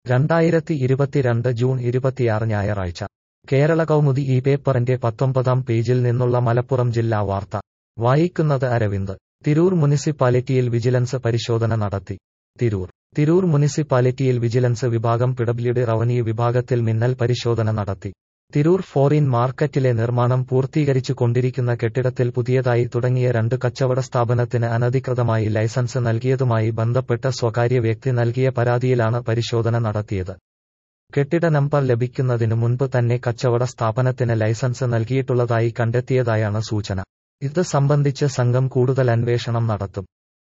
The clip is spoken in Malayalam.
രണ്ടായിരത്തി ഇരുപത്തിരണ്ട് ജൂൺ ഇരുപത്തിയാറ് ഞായറാഴ്ച കേരള കൗമുദി ഈ പേപ്പറിന്റെ പത്തൊമ്പതാം പേജിൽ നിന്നുള്ള മലപ്പുറം ജില്ലാ വാർത്ത വായിക്കുന്നത് അരവിന്ദ് തിരൂർ മുനിസിപ്പാലിറ്റിയിൽ വിജിലൻസ് പരിശോധന നടത്തി തിരൂർ തിരൂർ മുനിസിപ്പാലിറ്റിയിൽ വിജിലൻസ് വിഭാഗം പിഡബ്ല്യുഡി റവന്യൂ വിഭാഗത്തിൽ മിന്നൽ പരിശോധന നടത്തി തിരൂർ ഫോറിൻ മാർക്കറ്റിലെ നിർമ്മാണം പൂർത്തീകരിച്ചു കൊണ്ടിരിക്കുന്ന കെട്ടിടത്തിൽ പുതിയതായി തുടങ്ങിയ രണ്ട് കച്ചവട സ്ഥാപനത്തിന് അനധികൃതമായി ലൈസൻസ് നൽകിയതുമായി ബന്ധപ്പെട്ട് സ്വകാര്യ വ്യക്തി നൽകിയ പരാതിയിലാണ് പരിശോധന നടത്തിയത് കെട്ടിട നമ്പർ ലഭിക്കുന്നതിനു മുൻപ് തന്നെ കച്ചവട സ്ഥാപനത്തിന് ലൈസൻസ് നൽകിയിട്ടുള്ളതായി കണ്ടെത്തിയതായാണ് സൂചന ഇത് സംബന്ധിച്ച് സംഘം കൂടുതൽ അന്വേഷണം നടത്തും